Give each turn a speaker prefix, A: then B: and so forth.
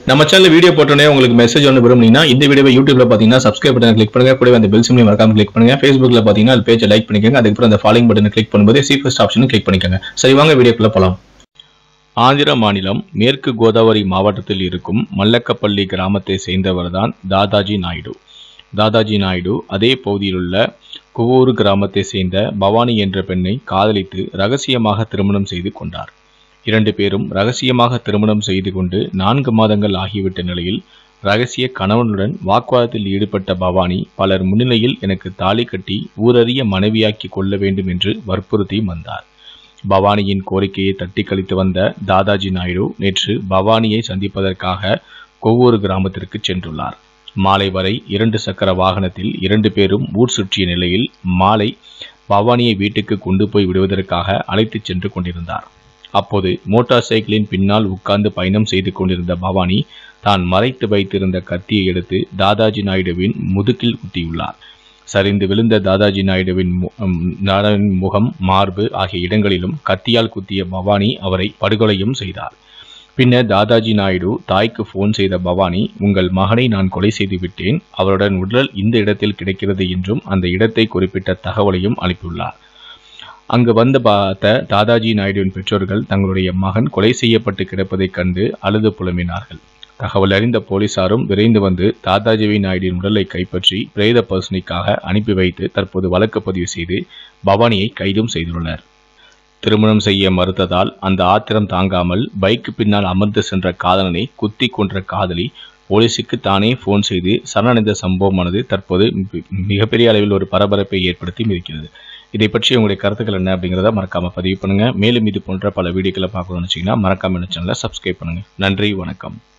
A: நம்ம channel video போட்டோன்னே உங்களுக்கு மெசேஜ் ஒன்று விரும்புனீங்கன்னா இந்த வீடியோவை யூடியூப்ல பார்த்தீங்கன்னா சப்ஸ்கிரைப் பட்டன் கிளிக் பண்ணுங்க கூடவே அந்த பெல் சிம்லையும் மறக்காம கிளிக் பண்ணுங்க ஃபேஸ்புக்ல பார்த்தீங்கன்னா அது பேஜை லைக் பண்ணிக்கோங்க அதுக்கப்புறம் அந்த ஃபாலோயிங் பட்டனை கிளிக் பண்ணும்போது சி ஃபர்ஸ்ட் ஆப்ஷனும் கிளிக் பண்ணிக்கோங்க சரி வாங்க வீடியோக்குள்ள போலாம் ஆந்திர மாநிலம் மேற்கு கோதாவரி மாவட்டத்தில் இருக்கும் மல்லக்கப்பள்ளி கிராமத்தை சேர்ந்தவர்தான் தாதாஜி நாயுடு தாதாஜி நாயுடு அதே பகுதியிலுள்ள குவூரு கிராமத்தை சேர்ந்த பவானி என்ற பெண்ணை காதலித்து ரகசியமாக திருமணம் செய்து கொண்டார் இரண்டு பேரும் ரகசியமாக திருமணம் செய்து கொண்டு நான்கு மாதங்கள் ஆகிவிட்ட நிலையில் ரகசிய கணவனுடன் வாக்குவாதத்தில் ஈடுபட்ட பவானி பலர் முன்னிலையில் எனக்கு தாலி கட்டி ஊரறிய மனைவியாக்கி கொள்ள வேண்டும் என்று வற்புறுத்தி வந்தார் பவானியின் கோரிக்கையை தட்டி கழித்து வந்த தாதாஜி நாயுடு நேற்று பவானியை சந்திப்பதற்காக கொவ்வூரு கிராமத்திற்கு சென்றுள்ளார் மாலை வரை இரண்டு சக்கர வாகனத்தில் இரண்டு பேரும் ஊர் சுற்றிய நிலையில் மாலை பவானியை வீட்டுக்கு கொண்டு போய் விடுவதற்காக அழைத்துச் சென்று கொண்டிருந்தார் அப்போது மோட்டார் சைக்கிளின் பின்னால் உட்கார்ந்து பயணம் செய்து கொண்டிருந்த பவானி தான் மறைத்து வைத்திருந்த கத்தியை எடுத்து தாதாஜி நாயுடுவின் முதுகில் குத்தியுள்ளார் சரிந்து விழுந்த தாதாஜி நாயுடுவின் மு- ம், நாயுடுவின் முகம் மார்பு ஆகிய இடங்களிலும் கத்தியால் குத்திய பவானி அவரை படுகொலையும் செய்தார் பின்னர் தாதாஜி நாயுடு தாய்க்கு போன் செய்த பவானி உங்கள் மகனை நான் கொலை செய்து விட்டேன் அவருடன் உடல் இந்த இடத்தில் கிடைக்கிறது என்றும் அந்த இடத்தை குறிப்பிட்ட தகவலையும் அனுப்பியுள்ளார் அங்கு வந்து பார்த்த தாதாஜி நாயுடுவின் பெற்றோர்கள் தங்களுடைய மகன் கொலை செய்யப்பட்டு கிடப்பதைக் கண்டு அழுது புலம்பினார்கள் தகவல் அறிந்த போலீசாரும் விரைந்து வந்து தாதாஜி நாயுடுவின் உடலை கைப்பற்றி பிரேத பரிசோதனைக்காக அனுப்பி வைத்து தற்போது வழக்கு பதிவு செய்து பவானியை கைதும் செய்துள்ளனர் திருமணம் செய்ய மறுத்ததால் அந்த ஆத்திரம் தாங்காமல் பைக்கு பின்னால் அமர்ந்து சென்ற காதலனை குத்தி கொன்ற காதலி போலீசுக்கு தானே போன் செய்து சரணடைந்த சம்பவமானது தற்போது மி- மிகப்பெரிய அளவில் ஒரு பரபரப்பை ஏற்படுத்தி இருக்கிறது இதை பற்றி உங்களுடைய கருத்துக்கள் என்ன அப்படிங்கிறத மறக்காம பதிவு பண்ணுங்க மேலும் இது போன்ற பல வீடியோக்களை பார்க்கணும்னு வச்சீங்கன்னா மறக்காம இந்த சேனலை சப்ஸ்கிரைப் பண்ணுங்க நன்றி வணக்கம்